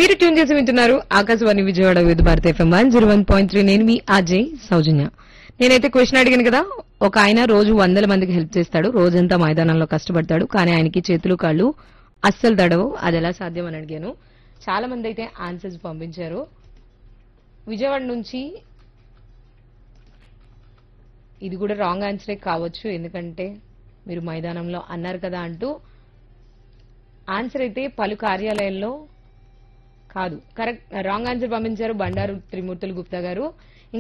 మీరు ట్యూన్ చేసి వింటున్నారు Akashvani Vijayawada Vividha Bharati FM one zero one point three నేను మీ అజయ్ సౌజన్య నేనైతే క్వశ్చన్ అడిగాను కదా ఒక ఆయన రోజు వందల మందికి హెల్ప్ చేస్తాడు రోజంతా మైదానంలో కష్టపడతాడు కానీ ఆయనకి చేతులు కాళ్ళు అస్సలు తడవు అది ఎలా సాధ్యం అని అడిగాను చాలా మంది అయితే ఆన్సర్స్ పంపించారు విజయవాడ నుంచి ఇది కూడా రాంగ్ ఆన్సరే కావచ్చు ఎందుకంటే మీరు మైదానంలో అన్నారు కదా అంటూ ఆన్సర్ అయితే పలు కార్యాలయాల్లో కాదు కరెక్ట్ రాంగ్ ఆన్సర్ పంపించారు బండారు త్రిమూర్తులు గుప్తా గారు